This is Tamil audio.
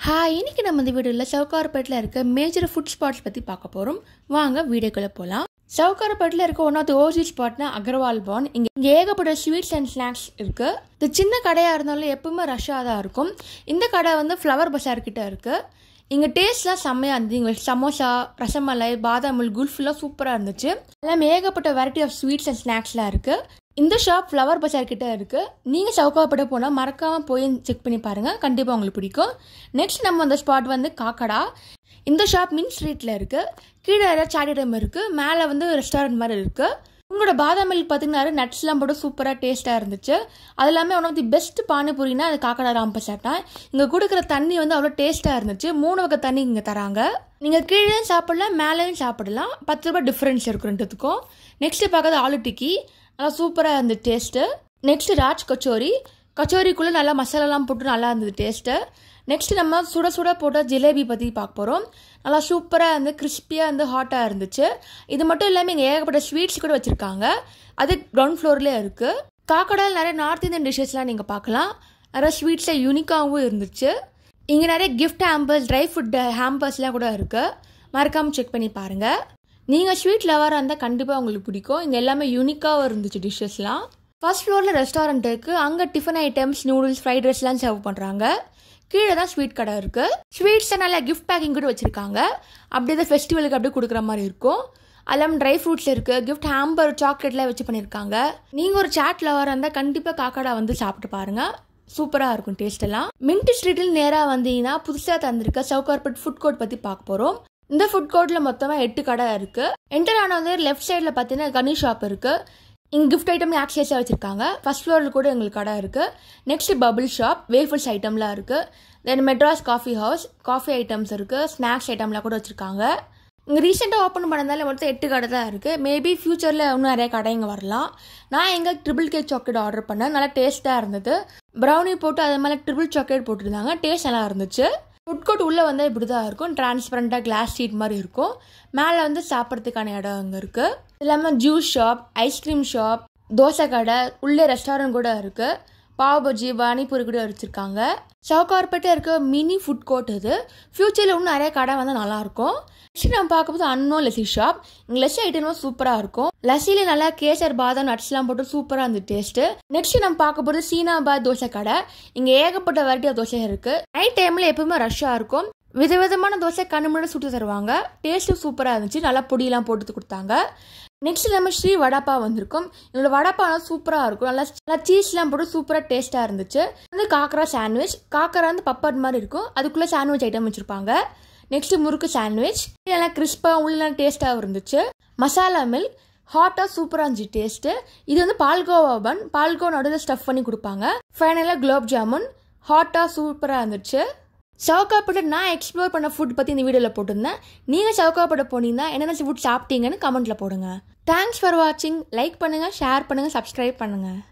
ஹாய் இன்னைக்கு நம்ம இந்த வீடியோவில் சவுகார்பேட்டில் இருக்க மேஜர் ஃபுட் ஸ்பாட்ஸ் பற்றி பார்க்க போகிறோம் வாங்க வீடியோக்குள்ளே போகலாம் சவுகார்பேட்டில் இருக்க ஒன் ஆஃப் த ஓசி ஸ்பாட்னா அகர்வால் பான் இங்கே இங்கே ஏகப்பட்ட ஸ்வீட்ஸ் அண்ட் ஸ்நாக்ஸ் இருக்குது இது சின்ன கடையாக இருந்தாலும் எப்பவுமே ரஷ்ஷாக தான் இருக்கும் இந்த கடை வந்து ஃப்ளவர் பஸார் கிட்ட இருக்குது இங்கே டேஸ்ட்லாம் செம்மையாக இருந்துச்சு இங்கே சமோசா ரசமலை பாதாமுல் குல்ஃபுல்லாம் சூப்பராக இருந்துச்சு எல்லாமே ஏகப்பட்ட வெரைட்டி ஆஃப் ஸ்வீட்ஸ் அண்ட் ஸ்நாக்ஸ்லாம் இருக்குது இந்த ஷாப் ஃப்ளவர் பஜார் கிட்ட இருக்குது நீங்கள் சவுக்காப்பட்ட போனால் மறக்காமல் போய் செக் பண்ணி பாருங்கள் கண்டிப்பாக உங்களுக்கு பிடிக்கும் நெக்ஸ்ட் நம்ம அந்த ஸ்பாட் வந்து காக்கடா இந்த ஷாப் மின் ஸ்ட்ரீட்டில் இருக்குது கீழே ஏதாவது சாட் ஐட்டம் இருக்குது மேலே வந்து ரெஸ்டாரண்ட் மாதிரி இருக்குது உங்களோட பாதாம் மில்க் பார்த்தீங்கன்னா நட்ஸ்லாம் போட்டு சூப்பராக டேஸ்ட்டாக இருந்துச்சு அது எல்லாமே ஒன் ஆஃப் தி பெஸ்ட் பானிபூரினா அது காக்கடா ராம்பசாட் தான் இங்கே கொடுக்குற தண்ணி வந்து அவ்வளோ டேஸ்ட்டாக இருந்துச்சு மூணு வகை தண்ணி இங்கே தராங்க நீங்கள் கீழே சாப்பிடலாம் மேலேயும் சாப்பிடலாம் பத்து ரூபாய் டிஃப்ரென்ஸ் இருக்கும் ரெண்டுத்துக்கும் நெக்ஸ்ட்டு பார்க்கறது ஆலு டிக்கி நல்லா சூப்பராக இருந்தது டேஸ்ட்டு நெக்ஸ்ட்டு ராஜ் கச்சோரி கச்சோரிக்குள்ளே நல்லா மசாலாலாம் போட்டு நல்லா இருந்தது டேஸ்ட்டு நெக்ஸ்ட் நம்ம சுட சுட போட்ட ஜிலேபி பற்றி பார்க்க போகிறோம் நல்லா சூப்பராக இருந்து கிறிஸ்பியாக இருந்து ஹாட்டாக இருந்துச்சு இது மட்டும் இல்லாமல் இங்கே ஏகப்பட்ட ஸ்வீட்ஸ் கூட வச்சுருக்காங்க அது கிரவுண்ட் ஃப்ளோர்லேயே இருக்குது காக்கடால் நிறைய நார்த் இந்தியன் டிஷ்ஷஸ்லாம் நீங்கள் பார்க்கலாம் நிறைய ஸ்வீட்ஸில் யூனிக்காகவும் இருந்துச்சு இங்கே நிறைய கிஃப்ட் ஹேம்பர்ஸ் ட்ரை ஃபுட் ஹேம்பர்ஸ்லாம் கூட இருக்குது மறக்காமல் செக் பண்ணி பாருங்கள் நீங்கள் ஸ்வீட் லவராக இருந்தால் கண்டிப்பாக உங்களுக்கு பிடிக்கும் இங்கே எல்லாமே யூனிக்காகவும் இருந்துச்சு டிஷ்ஷஸ்லாம் ஃபர்ஸ்ட் ஃப்ளோரில் ரெஸ்டாரண்ட் இருக்குது அங்கே டிஃபன் ஐட்டம்ஸ் நூடுல்ஸ் ஃப்ரைட் ரைஸ்லாம் சர்வ் பண்ணுறாங்க கீழே தான் ஸ்வீட் கடை இருக்குது ஸ்வீட்ஸை நல்லா கிஃப்ட் பேக்கிங் கூட வச்சுருக்காங்க அப்படியே தான் ஃபெஸ்டிவலுக்கு அப்படியே கொடுக்குற மாதிரி இருக்கும் அதெல்லாம் ட்ரை ஃப்ரூட்ஸ் இருக்குது கிஃப்ட் ஹேம்பர் சாக்லேட்லாம் வச்சு பண்ணியிருக்காங்க நீங்கள் ஒரு சாட் லவராக இருந்தால் கண்டிப்பாக காக்கடா வந்து சாப்பிட்டு பாருங்கள் சூப்பராக இருக்கும் டேஸ்ட் எல்லாம் மின்ட் ஸ்ட்ரீட்டில் நேராக வந்தீங்கன்னா புதுசாக தந்திருக்க சவுகார்பேட் ஃபுட் கோர்ட் பற்றி பார்க்க போகிறோம் இந்த ஃபுட் கோர்ட்டில் மொத்தமாக எட்டு கடை இருக்குது என்டர் ஆனது லெஃப்ட் சைடில் பார்த்தீங்கன்னா கனி ஷாப் இருக்குது இங்கே கிஃப்ட் ஐட்டம் ஆக்சஸாக வச்சுருக்காங்க ஃபர்ஸ்ட் ஃப்ளோரில் கூட எங்களுக்கு கடை இருக்குது நெக்ஸ்ட் பபிள் ஷாப் வேஃபல்ஸ் ஐட்டம்லாம் இருக்குது then Madras coffee house coffee items இருக்குது ஸ்நாக்ஸ் ஐட்டம்லாம் கூட வச்சுருக்காங்க இங்கே ரீசெண்டாக ஓப்பன் பண்ணதால மொத்தம் எட்டு கடை தான் இருக்குது மேபி ஃப்யூச்சரில் இன்னும் நிறைய கடை இங்கே வரலாம் நான் எங்கே ட்ரிபிள் கேக் சாக்லேட் ஆர்டர் பண்ணேன் நல்லா டேஸ்ட்டாக இருந்தது ப்ரௌனி போட்டு அது மேலே ட்ரிபிள் சாக்லேட் போட்டிருந்தாங்க டேஸ்ட் நல்லா இருந்துச்சு ஃபுட் கோர்ட் உள்ளே வந்து இப்படி தான் இருக்கும் டிரான்ஸ்பரண்ட்டாக கிளாஸ் ஷீட் மாதிரி இருக்கும் மேலே வந்து சாப்பிட்றதுக்கான இடம் அங்கே இருக்குது இல்லாமல் juice shop ice cream shop dosa கடை உள்ளே ரெஸ்டாரண்ட் கூட இருக்குது பாவ் பஜ்ஜி பானிபூரி கூட வச்சுருக்காங்க சவுகார்பேட்டை இருக்க மினி ஃபுட் கோர்ட் இது ஃப்யூச்சரில் இன்னும் நிறைய கடை வந்து நல்லாயிருக்கும் நெக்ஸ்ட் நம்ம பார்க்கும்போது அன்னோ லஸ்ஸி ஷாப் இங்கே லஸ்ஸி ஐட்டமும் சூப்பராக இருக்கும் லஸ்ஸியில் நல்லா கேசர் பாதாம் நட்ஸ்லாம் போட்டு சூப்பராக இருந்தது டேஸ்ட்டு நெக்ஸ்ட் நம்ம பார்க்க போகிறது சீனாபாத் தோசை கடை இங்கே ஏகப்பட்ட வெரைட்டி ஆஃப் தோசை இருக்குது நைட் டைமில் எப்பவுமே ரஷ்ஷாக இருக்கும் விதவிதமான தோசை கண்ணு முன்னாடி சுட்டு தருவாங்க டேஸ்ட்டும் சூப்பராக இருந்துச்சு நல்லா பொடியெல்லாம் போட்டு கொடுத்தாங்க நெக்ஸ்ட் நம்ம ஸ்ரீ வடாப்பா வந்திருக்கும் என்னோட வடாப்பாலாம் சூப்பராக இருக்கும் நல்லா நல்லா சீஸ்லாம் போட்டு சூப்பராக டேஸ்ட்டாக இருந்துச்சு வந்து காக்கரா சாண்ட்விச் காக்கரா வந்து பப்பட் மாதிரி இருக்கும் அதுக்குள்ளே சாண்ட்விச் ஐட்டம் வச்சுருப்பாங்க நெக்ஸ்ட் முறுக்கு சாண்ட்விச் இதெல்லாம் கிறிஸ்பாக உள்ள டேஸ்ட்டாகவும் இருந்துச்சு மசாலா மில்க் ஹாட்டாக சூப்பராக இருந்துச்சு டேஸ்ட்டு இது வந்து பால்கோவா பன் பால்கோ நடுவில் ஸ்டஃப் பண்ணி கொடுப்பாங்க ஃபைனலாக குலோப் ஜாமுன் ஹாட்டாக சவுக்காக இருந்துச்சு சவுக்காப்பட்ட நான் எக்ஸ்ப்ளோர் பண்ண ஃபுட் பற்றி இந்த வீடியோவில் போட்டிருந்தேன் நீங்கள் சவுக்காப்பட்ட போனீங்கன்னா என்னென்ன ஃபுட் சாப்பிட்டீங்கன்னு கமெண்ட்டில் போடுங்க தேங்க்ஸ் ஃபார் வாட்சிங் லைக் பண்ணுங்கள் ஷேர் பண்ணுங்கள் சப்ஸ்கிரைப் பண்ணுங்கள்